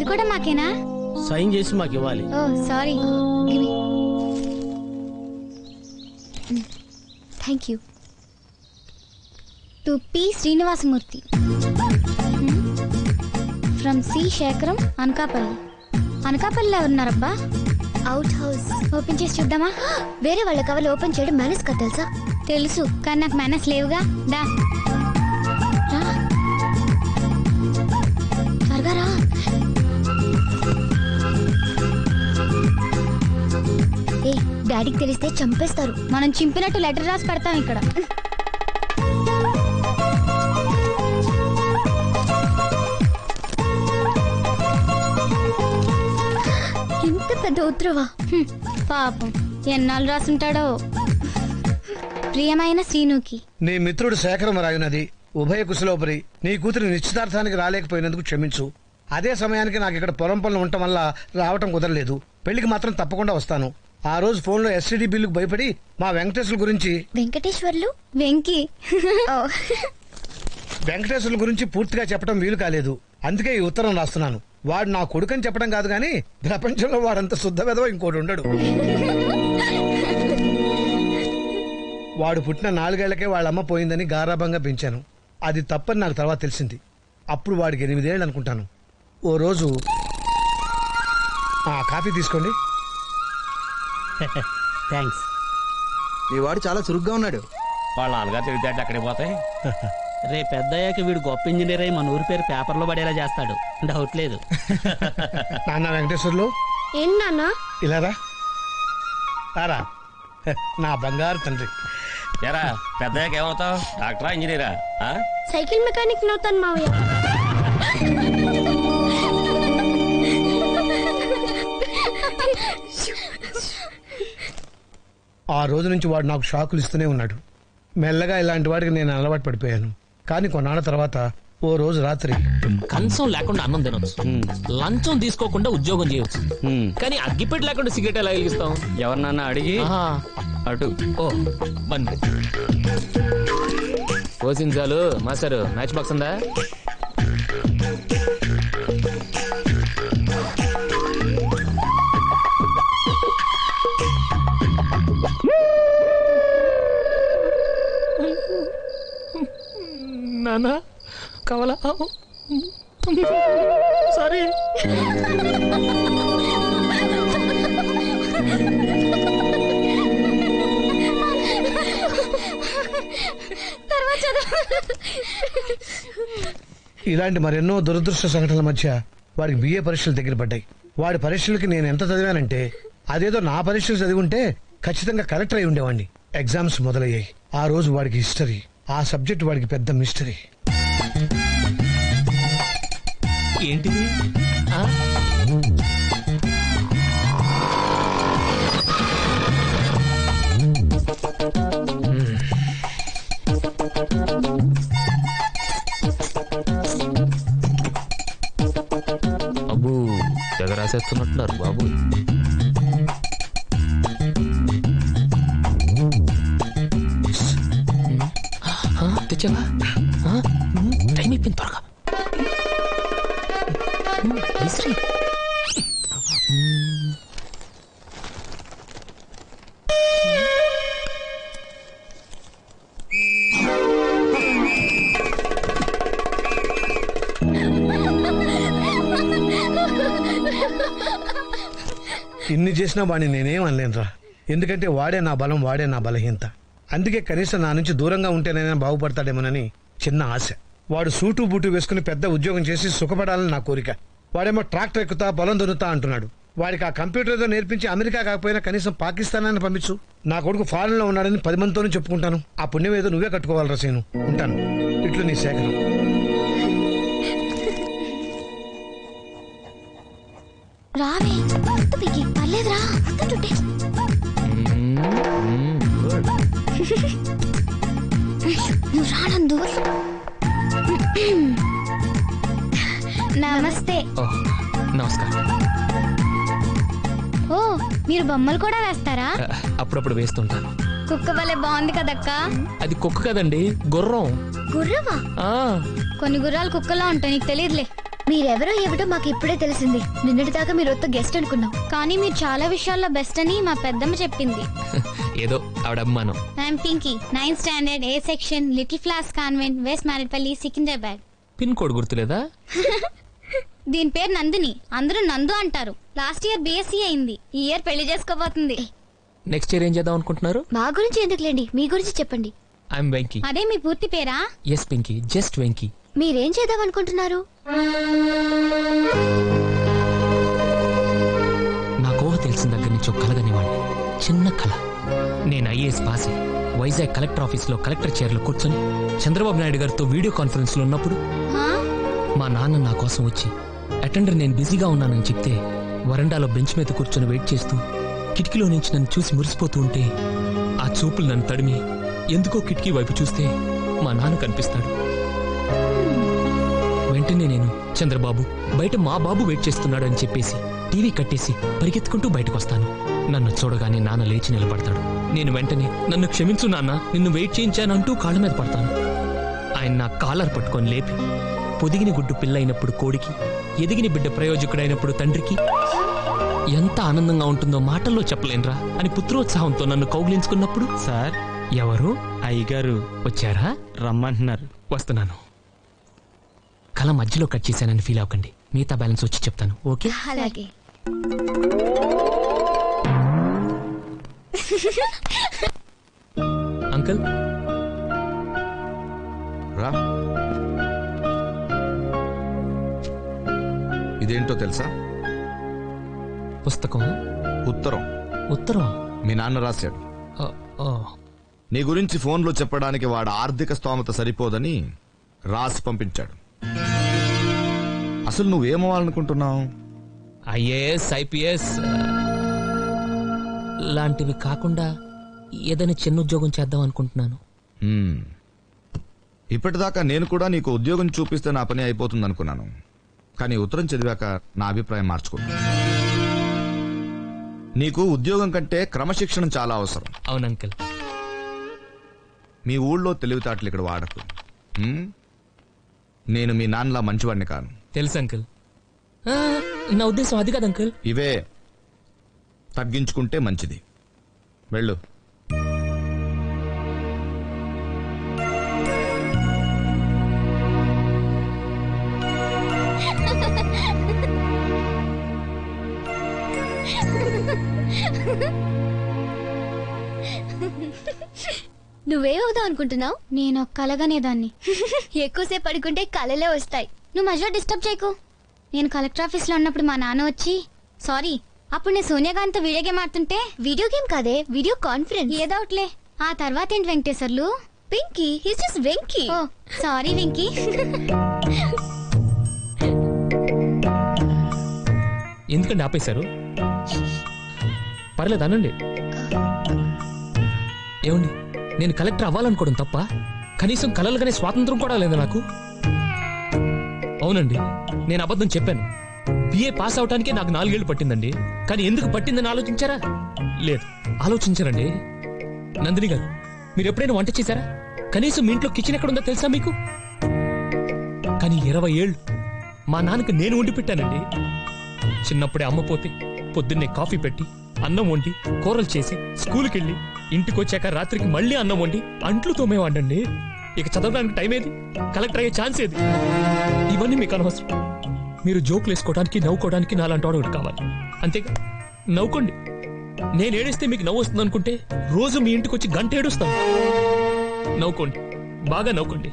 కూడా మాకేనా సైన్ చేసి మాకు ఇవ్వాలి oh sorry thank you to P Srinivasamurthy from C Sekharam Anakapalli అనకాపల్లిలో ఉన్నారబ్బా అవుట్ హౌస్ ఓపెన్ చేసి చూద్దామా వేరే వాళ్ళ కవర్లు ఓపెన్ చేయడం మేనేజ్ కదా తెలుసా తెలుసు కానీ నాకు మేనస్ లేవుగా దా రా త్వరగా రా ఏ డాడీకి తెలిస్తే చంపేస్తారు మనం చింపినట్టు లెటర్ రాసి పెడతాం ఇక్కడ ఇంత పెద్ద ఉత్తరవా హ్మ్, పాపం ఎన్నాళ్ళు రాసుంటాడో ప్రియమైన శ్రీనుకి నీ మిత్రుడు శేఖరం రాయునది ఉభయ కుశలోపరి నీ కూతురి నిశ్చితార్థానికి రాలేకపోయినందుకు క్షమించు అదే సమయానికి నాకు ఇక్కడ పొలం పనులు ఉండటం వల్ల రావటం కుదరలేదు పెళ్లికి మాత్రం తప్పకుండా వస్తాను ఆ రోజు ఫోన్లో ఎస్టీడీ బిల్లుకు భయపడి మా వెంకటేశ్వర గురించి వెంకటేశ్వర్లు వెంకి ఓ, వెంకటేశ్వర్ల గురించి పూర్తిగా చెప్పడం వీలు కాలేదు అందుకే ఈ ఉత్తరం రాస్తున్నాను వాడు నా కొడుకని చెప్పడం కాదు గాని ప్రపంచంలో వాడంత శుద్ధ వెధవ ఇంకోటి ఉండడు వాడు పుట్టిన నాలుగేళ్లకే వాళ్ళ అమ్మ పోయిందని గారాభంగా పెంచాను అది తప్పని నాకు తర్వాత తెలిసింది అప్పుడు వాడికి ఎనిమిదేళ్ళు అనుకుంటాను ఓ రోజు ఆ కాఫీ తీసుకోండి థ్యాంక్స్ మీ వాడు చాలా చురుగ్గా ఉన్నాడు వాళ్ళ నాన్నగారు తెలివితేటలు అక్కడికి పోతాయి రేపు పెద్ద అయ్యాక వీడు గొప్ప ఇంజనీర్ అయి మన ఊరి పేరు పేపర్లో పడేలా చేస్తాడు డౌట్ లేదు నాన్న వెంకటేశ్వర్లు ఏంటి నాన్న ఇలారా రారా హ, నా బంగారు తండ్రి ఎరా పెద్దయ్యాక ఏమవుతావు డాక్టరా ఇంజనీరా ఆ? సైకిల్ మెకానిక్ నవ్వుతాను మావయ్య ఆ రోజు నుంచి వాడు నాకు షాకులు ఇస్తూనే ఉన్నాడు మెల్లగా ఇలాంటి వాడికి నేను అలవాటు పడిపోయాను కానీ కొన్నాళ్ళ తర్వాత ఓ రోజు రాత్రి కంచం లేకుండా అన్నం తినొచ్చు లంచం తీసుకోకుండా ఉద్యోగం చేయొచ్చు కానీ అగ్గిపెట్టి లేకుండా సిగరెట్ ఎలా వెలిగిస్తాం ఎవరినన్నా అడిగి ఆహా. అటు ఓ బండి పోసించాలు మాస్టర్ మ్యాచ్ బాక్స్ ఉందా నానా కావాలా సారీ ఇలాంటి మరెన్నో దురదృష్ట సంఘటనల మధ్య వాడికి బిఏ పరీక్షలు దగ్గర పడ్డాయి వాడి పరీక్షలకి నేను ఎంత చదివానంటే అదేదో నా పరీక్షలు చదివి ఉంటే ఖచ్చితంగా కలెక్టర్ అయి ఉండేవాడిని ఎగ్జామ్స్ మొదలయ్యాయి ఆ రోజు వాడికి హిస్టరీ ఆ సబ్జెక్ట్ వాడికి పెద్ద మిస్టరీ ఏంటిది ఆ? అబ్బు తెగ రాసేస్తున్నట్టున్నారు బాబు ఆ, తెచ్చావా ఆ? టైం అయిపోయింది త్వరగా విసిరి ఇన్ని చేసినా వాడిని నేనేం అనలేనురా ఎందుకంటే వాడే నా బలం వాడే నా బలహీనత అందుకే కనీసం నా నుంచి దూరంగా ఉంటేనైనా బాగుపడతాడేమోనని చిన్న ఆశ వాడు సూటు బూటు వేసుకుని పెద్ద ఉద్యోగం చేసి సుఖపడాలని నా కోరిక వాడేమో ట్రాక్టర్ ఎక్కుతా పొలం దున్నుతా అంటున్నాడు వాడికి ఆ కంప్యూటర్ ఏదో నేర్పించి అమెరికా కాకపోయినా కనీసం పాకిస్తాన్ అని పంపించు నా కొడుకు ఫారెన్ లో ఉన్నాడని పది మందితోనూ చెప్పుకుంటాను ఆ పుణ్యం ఏదో నువ్వే కట్టుకోవాలి రసీను ఉంటాను ఇట్లు నీ సేకరం రావే వద్దు పికి పర్లేదురా వద్దంటుంటే నువ్వు రానందు నమస్తే ఓ, నమస్కారం ఓ మీరు బొమ్మలు కూడా వేస్తారా ఆ, అప్పుడప్పుడు వేస్తుంటాను కుక్క వల్లే బాగుంది కదక్క అది కుక్క కదండి గుర్రం గుర్రవా ఆ కొన్ని గుర్రాలు కుక్కలా ఉంటాయి నీకు తెలియదులే మీరెవరో ఏమిటో మాకు ఇప్పుడే తెలిసింది నిన్నటిదాకా మీరు వద్ద గెస్ట్ అనుకున్నాం కానీ మీరు చాలా విషయాల్లో బెస్ట్ అని మా పెద్దమ్మ చెప్పింది ఏదో ఆవిడ అభిమానం I'm Pinky ninth standard A section little flower convent west Maredpalli Secunderabad pin code గుర్తులేదా దీని పేరు నందిని అందరూ నందు అంటారు లాస్ట్ ఇయర్ బీఎస్సీ అయింది ఈ ఇయర్ పెళ్లి చేసుకోబోతుంది నెక్స్ట్ ఇయర్ ఏం చేద్దాం అనుకుంటున్నారు మా గురించి ఎందుకులేండి మీ గురించి చెప్పండి ఐఎమ్ వెంకీ అదే మీ పూర్తి పేరా ఎస్ పింకీ జస్ట్ వెంకీ మీరేం చేద్దాం అనుకుంటున్నారు నా కోహ తెలిసిన దగ్గర నుంచి ఒక కలగనివాడిని చిన్న కళ నేను ఐఏఎస్ పాస్ అయ్యి వైజాగ్ కలెక్టర్ ఆఫీస్లో కలెక్టర్ చైర్లో కూర్చొని చంద్రబాబు నాయుడు గారితో వీడియో కాన్ఫరెన్స్లో ఉన్నప్పుడు హా? మా నాన్న నా కోసం వచ్చి అటెండర్ నేను బిజీగా ఉన్నానని చెప్తే వరండాలో బెంచ్ మీద కూర్చొని వెయిట్ చేస్తూ కిటికీలో నుంచి నన్ను చూసి మురిసిపోతూ ఉంటే ఆ చూపులు నన్ను తడిమి ఎందుకో కిటికీ వైపు చూస్తే మా నాన్న కనిపిస్తాడు వెంటనే నేను చంద్రబాబు బయట మా బాబు వెయిట్ చేస్తున్నాడు అని చెప్పేసి టీవీ కట్టేసి పరిగెత్తుకుంటూ బయటకు వస్తాను నన్ను చూడగానే నాన్న లేచి నిలబడతాడు నేను వెంటనే నన్ను క్షమించు నాన్న నిన్ను వెయిట్ చేయించానంటూ కాళ్ళ మీద పడతాను ఆయన నా కాలర్ పట్టుకొని లేపి పొదిగిన గుడ్డు పిల్లైనప్పుడు కోడికి ఎదిగిన బిడ్డ ప్రయోజకుడైనప్పుడు తండ్రికి ఎంత ఆనందంగా ఉంటుందో మాటల్లో చెప్పలేనురా అని పుత్రోత్సాహంతో నన్ను కౌగిలించుకున్నప్పుడు సార్ ఎవరు అయ్యగారు వచ్చారా రమ్మంటున్నారు వస్తున్నాను కళ మధ్యలో కట్ చేశానని ఫీల్ అవ్వకండి మిగతా బ్యాలెన్స్ వచ్చి చెప్తాను ఓకే అలాగే అంకుల్ రా ఇదేంటో తెలుసా పుస్తకం ఉత్తరం ఉత్తరం మీ నాన్న రాశాడు ఆ, ఆ, నీ గురించి ఫోన్లో చెప్పడానికి వాడు ఆర్థిక స్తోమత సరిపోదని రాసి పంపించాడు అసలు నువ్వేమవ్వాలనుకుంటున్నావు ఐఏఎస్ ఐపీఎస్ ఆ, లాంటివి కాకుండా ఏదైనా చిన్న ఉద్యోగం చేద్దాం అనుకుంటున్నాను హ్మ్. ఇప్పటిదాకా నేను కూడా నీకు ఉద్యోగం చూపిస్తే నా పని అయిపోతుంది అనుకున్నాను కానీ ఉత్తరం చదివాక నా అభిప్రాయం మార్చుకున్నా నీకు ఉద్యోగం కంటే క్రమశిక్షణ చాలా అవసరం అవును అంకుల్ మీ ఊళ్ళో తెలివితేటలు ఇక్కడ వాడకు హ్మ్? నేను మీ నాన్నలా మంచివాడిని కాను తెలుసు అంకుల్ ఆ, నా ఉద్దేశం అది కాదు అంకుల్ ఇవే తగ్గించుకుంటే మంచిది వెళ్ళు నువ్వేమవుదాం అనుకుంటున్నావు నేను కలగనేదాన్ని ఎక్కువసేపు పడుకుంటే కలలే వస్తాయి నువ్వు మధ్యలో డిస్టర్బ్ చేయకు నేను కలెక్టర్ ఆఫీస్ లో ఉన్నప్పుడు మా నాన్న వచ్చి సారీ అప్పుడు నేను సోనియా గాంధీతో వీడియో గేమ్ ఆడుతుంటే వీడియో గేమ్ కాదే వీడియో కాన్ఫరెన్స్ ఏదో ఒకట్లే ఆ తర్వాత ఏంటి Venkateswarlu Pinky his just Venky oh sorry Venky ఎందుకండి ఆపేశారు పర్లేదు అనండి ఏమండి నేను కలెక్టర్ అవ్వాలనుకోవడం తప్ప కనీసం కలలుగానే స్వాతంత్రం కూడా లేదు నాకు అవునండి నేను అబద్ధం చెప్పాను బిఏ పాస్ అవటానికే నాకు నాలుగేళ్లు పట్టిందండి కానీ ఎందుకు పట్టిందని ఆలోచించారా లేదు ఆలోచించారండి నందిని గారు మీరు ఎప్పుడైనా వంట చేశారా కనీసం మీ ఇంట్లో కిచెన్ ఎక్కడుందో తెలుసా మీకు కానీ ఇరవై ఏళ్ళు మా నాన్నకి నేను వండి పెట్టానండి చిన్నప్పుడే అమ్మ పోతే పొద్దున్నే కాఫీ పెట్టి అన్నం వండి కూరలు చేసి స్కూల్కి వెళ్ళి ఇంటికి వచ్చాక రాత్రికి మళ్ళీ అన్నం వండి అంట్లు తోమేవాడండి ఇక చదవడానికి టైం ఏది కలెక్టర్ అయ్యే ఛాన్స్ ఏది ఇవన్నీ మీకు అనవసరం మీరు జోకులు వేసుకోవడానికి నవ్వుకోవడానికి నాలాంటి వాడు ఒకటి కావాలి అంతేగా నవ్వుకోండి నేను ఏడిస్తే మీకు నవ్వు వస్తుంది అనుకుంటే రోజు మీ ఇంటికి వచ్చి గంట ఏడుస్తాను నవ్వుకోండి బాగా నవ్వుకోండి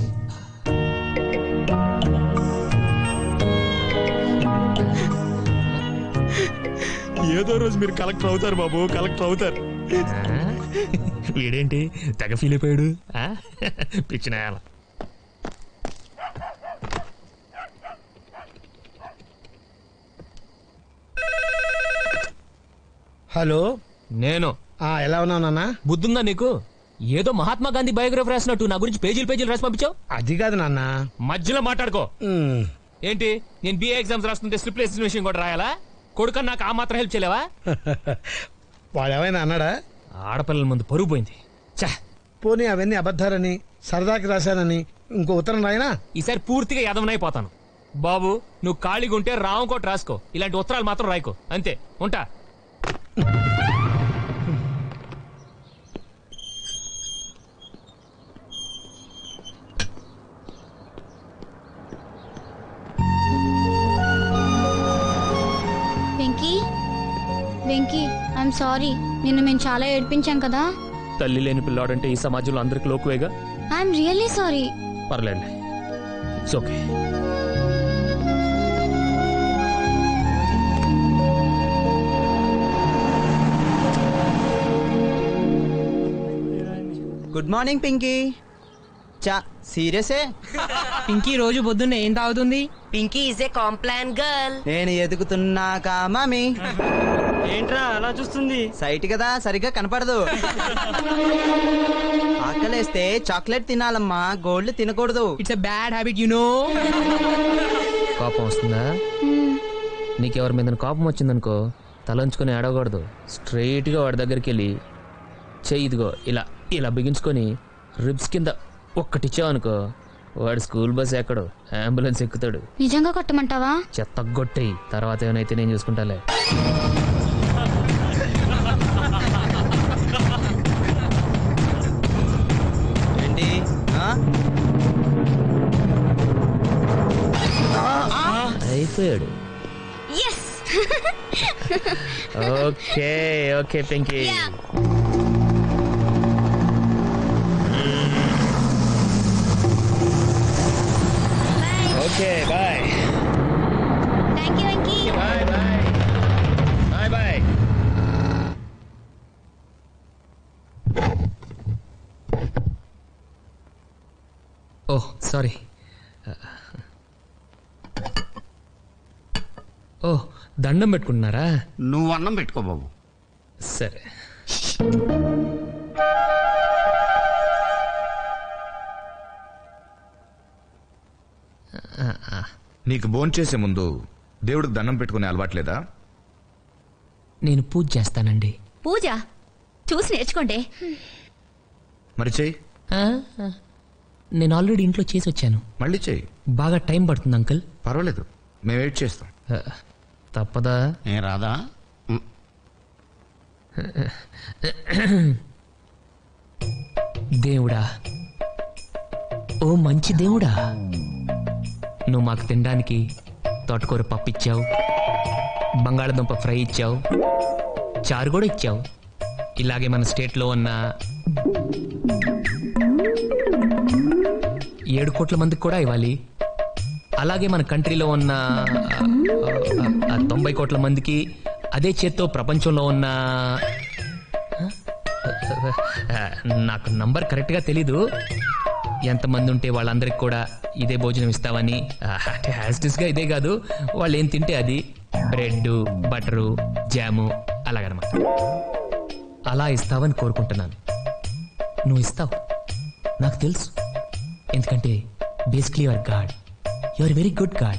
ఏదో రోజు మీరు కలెక్టర్ అవుతారు బాబు కలెక్టర్ అవుతారు వీడేంటి తెగ ఫీల్ అయిపోయాడు ఆ? పిచ్చినాయాల హలో నేను ఆ ఎలా ఉన్నావు నాన్న బుద్ధుందా నీకు ఏదో మహాత్మా గాంధీ బయోగ్రఫీ రాసినట్టు నా గురించి పేజీలు పేజీలు రాసి పంపించావు అది కాదు నాన్న మధ్యలో మాట్లాడుకో ఉమ్, ఏంటి నేను బిఏ ఎగ్జామ్స్ రాస్తుంటే స్లిప్ విషయం కూడా రాయాలా కొడుకని నాకు ఆ మాత్రం హెల్ప్ చేయలేవా వాడు ఏమైనా అన్నాడా ఆడపిల్లల ముందు పరుగు పోయింది చా పోనీ అవన్నీ అబద్ధాలని సరదాకి రాశానని ఇంకో ఉత్తరం రాయనా ఈసారి పూర్తిగా యదవనైపోతాను బాబు నువ్వు ఖాళీగా ఉంటే రామకోట రాసుకో ఇలాంటి ఉత్తరాలు మాత్రం రాయకో అంతే ఉంటా వెంకీ వెంకీ ఐఎమ్ సారీ నిన్ను మేము చాలా ఏడిపించాం కదా తల్లి లేని పిల్లాడంటే ఈ సమాజంలో అందరికి లోకువేగా ఐఎమ్ రియల్లీ సారీ పర్లేదు it's okay good morning Pinky చా సీరియసే పింకీ రోజు పొద్దున్నే ఏం తాగుతుంది Pinky is a Complan girl నేను ఎదుగుతున్నాక మామి ఏంట్రా అలా చూస్తుంది సైట్ కదా సరిగ్గా కనపడదు ఆకలేస్తే చాక్లెట్ తినాలమ్మా గోల్డ్ తినకూడదు it's a bad habit you know కోపం వస్తుందా నీకెవరి మీద కోపం వచ్చిందనుకో తలంచుకొని ఆడకూడదు స్ట్రైట్గా వాడి దగ్గరికి వెళ్ళి చెయ్యి ఇదిగో ఇలా ఇలా బిగించుకొని రిబ్స్ కింద ఒక్కటిచ్చావనుకో వాడు స్కూల్ బస్ ఎక్కడు అంబులెన్స్ ఎక్కుతాడు నిజంగా కొట్టమంటావా చెత్త గొట్టయి తర్వాత ఏమైతే నేను చూసుకుంటాలే ఏంటి ఆ? అయిపోయాడు yes okay okay Pinky okay bye thank you Venky bye bye bye bye oh sorry oh దండం పెట్టుకుంటున్నారా నువ్వు అన్నం పెట్టుకో బాబు సరే నీకు భోంచేసే ముందు దేవుడికి దండం పెట్టుకునే అలవాట్లేదా నేను పూజ చేస్తానండి పూజ చూసి నేర్చుకోండి మరి చెయ్యి ఆ, ఆ. నేను ఆల్రెడీ ఇంట్లో చేసి వచ్చాను మళ్ళీ చెయ్యి బాగా టైం పడుతుంది అంకుల్ పర్వాలేదు మేము వెయిట్ చేస్తాం ఆ, తప్పదా ఏ రాదా దేవుడా ఓ మంచి దేవుడా నువ్వు మాకు తినడానికి తోటకూర పప్పు ఇచ్చావు బంగాళదుంప ఫ్రై ఇచ్చావు చారు కూడా ఇచ్చావు ఇలాగే మన స్టేట్లో ఉన్న ఏడు కోట్ల మందికి కూడా ఇవ్వాలి అలాగే మన కంట్రీలో ఉన్న ఆ, ఆ, ఆ, తొంభై కోట్ల మందికి అదే చేత్తో ప్రపంచంలో ఉన్న ఆ, నాకు నంబర్ కరెక్ట్గా తెలీదు ఎంతమంది ఉంటే వాళ్ళందరికి కూడా ఇదే భోజనం ఇస్తావని ఆ, అంటే హ్యాస్టిస్గా ఇదే కాదు వాళ్ళు ఏం తింటే అది బ్రెడ్ బటరు జాము అలాగనమాట అలా ఇస్తావని కోరుకుంటున్నాను నువ్వు ఇస్తావు నాకు తెలుసు ఎందుకంటే basically your god your very good god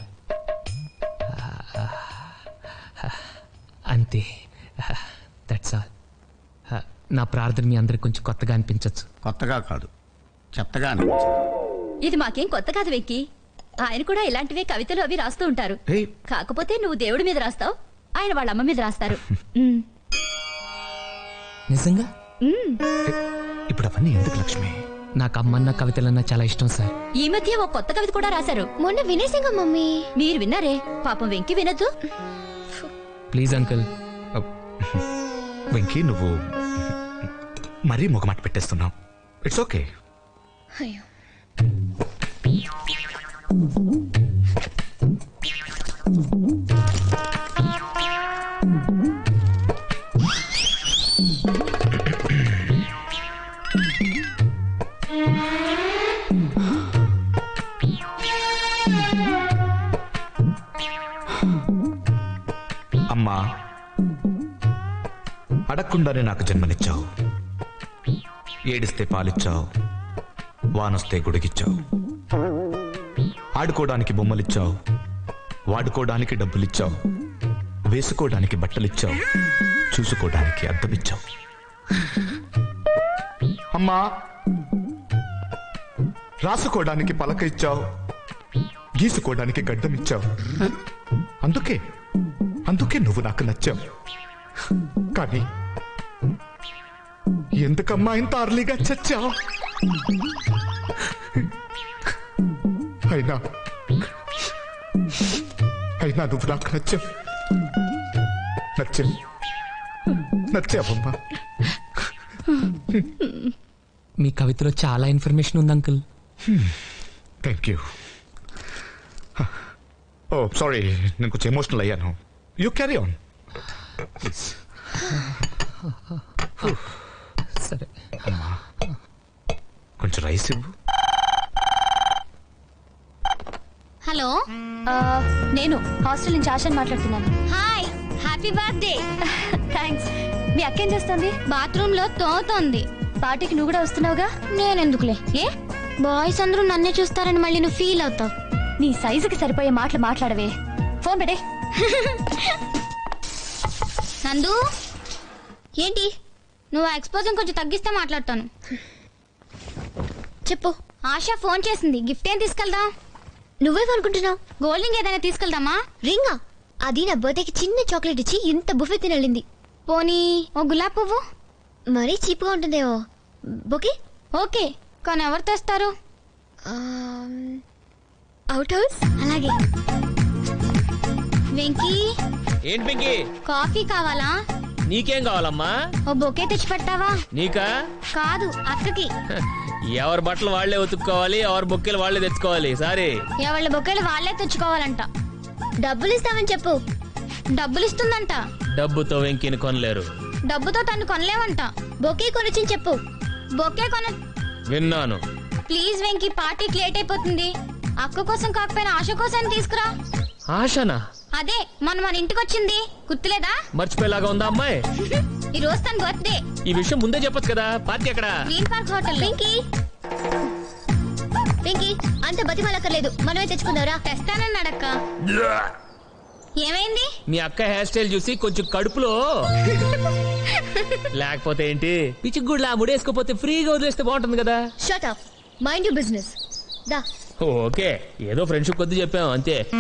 అంతే దట్స్ ఆల్ నా ప్రార్థన మీ అందరికి కొంచెం కొత్తగా అనిపించవచ్చు కొత్తగా కాదు చెత్తగా అనిపించింది ఇది మాకేం కొత్త కాదు వెంకీ ఆయన కూడా ఇలాంటివే కవితలు అవి రాస్తూ ఉంటారు ఏయ్ కాకపోతే నువ్వు దేవుడి మీద రాస్తావు ఆయన వాళ్ళ అమ్మ మీద రాస్తారు ఉమ్, నిజంగా ఇప్పుడు అవన్నీ ఎందుకు లక్ష్మి నాకు అమ్మన్న కవితలన్నా చాలా ఇష్టం సార్ ఈ మధ్య ఓ కొత్త కవిత కూడా రాశారు మొన్న వినేసింగా మమ్మీ మీరు విన్నారే పాపం వెంకి వినొద్దు ప్లీజ్ అంకుల్ వెంకీ నువ్వు మరీ మొగమాట పెట్టేస్తున్నావు ఇట్స్ ఓకే అయ్యో అమ్మా అడగకుండానే నాకు జన్మనిచ్చావు ఏడిస్తే పాలిచ్చావు వానొస్తే గుడిగిచ్చావు ఆడుకోవడానికి బొమ్మలిచ్చావు వాడుకోవడానికి డబ్బులిచ్చావు వేసుకోవడానికి బట్టలిచ్చావు చూసుకోవడానికి అద్దమిచ్చావు అమ్మా రాసుకోవడానికి పలక ఇచ్చావు గీసుకోవడానికి గడ్డం ఇచ్చావు అందుకే అందుకే నువ్వు నాకు నచ్చావు కానీ ఎందుకమ్మా ఇంత అర్లీగా చచ్చావు అయినా అయినా నువ్వు నాకు నచ్చావు నచ్చావు నచ్చావమ్మా మీ కవితలో చాలా ఇన్ఫర్మేషన్ ఉంది uncle thank you oh sorry నేను కొంచెం ఎమోషనల్ అయ్యాను యూ క్యారీ ఆన్ సరే కొంచెం రైస్ ఇవ్వు హలో నేను హాస్టల్ నుంచి ఆశని మాట్లాడుతున్నాను హాయ్ హ్యాపీ బర్త్డే థ్యాంక్స్ మీ అక్క ఏం చేస్తుంది బాత్రూమ్ లో తోతోంది పార్టీకి నువ్వు కూడా వస్తున్నావుగా నేనెందుకులే ఏ బాయ్స్ అందరూ నన్నే చూస్తారని మళ్ళీ నువ్వు ఫీల్ అవుతావు నీ సైజుకి సరిపోయే మాటలు మాట్లాడవే ఫోన్ పెట్టే నందు ఏంటి నువ్వు ఎక్స్పోజింగ్ కొంచెం తగ్గిస్తే మాట్లాడతాను చెప్పు ఆశ ఫోన్ చేసింది గిఫ్ట్ ఏం తీసుకెళ్దాం నువ్వేమనుకుంటున్నావు గోల్డింగ్ ఏదైనా తీసుకెళ్దామా రింగా అది నా బర్త్డేకి చిన్న చాక్లెట్ ఇచ్చి ఇంత బుఫే తినలింది పోనీ ఓ గులాబ్ పువ్వు మరీ చీప్గా ఉంటుందేమో బొకే ఓకే కానీ ఎవరు తెస్తారు అవుట్ హౌస్ అలాగే వెంకీ ఏంటి పింకి కాఫీ కావాలా నీకేం కావాలమ్మా ఓ బొకే తెచ్చి పెట్టావా నీకా కాదు అక్కకి ఎవరి బట్టలు వాళ్లే ఉతుక్కోవాలి ఎవరి బొక్కెలు వాళ్లే తెచ్చుకోవాలి సారీ ఎవళ్ళ బొకేలు వాళ్ళే తెచ్చుకోవాలంట డబ్బులు ఇస్తామని చెప్పు డబ్బులు ఇస్తుందంట డబ్బుతో వెంకిని కొనలేరు డబ్బుతో తను కొనలేవంట బొకే కొనిచ్చి చెప్పు బొకే కొన విన్నాను ప్లీజ్ వెంకీ పార్టీకి లేట్ అయిపోతుంది అక్క కోసం కాకపోయినా ఆశ కోసం తీసుకురా ఆశనా అదే మన మన ఇంటికి వచ్చింది గుర్తులేదా మర్చిపోయేలాగా ఉందా అమ్మాయి ఈ రోజు తన బర్త్డే ఈ విషయం ముందే చెప్పొచ్చు కదా పార్టీ ఎక్కడ green park hotel Pinky Pinky అంత బతిమాలక్కర్లేదు మనమే తెచ్చుకుందారా తెస్తానన్నాడక్క ఏమైంది మీ అక్క హెయిర్ స్టైల్ చూసి కొంచెం కడుపులో లేకపోతే ఏంటి పిచ్చిగుడ్లా ముడేసుకోపోతే ఫ్రీగా వదిలేస్తే బాగుంటుంది కదా shut up mind you business దా ఓకే ఏదో ఫ్రెండ్షిప్ కొద్ది చెప్పాం అంతే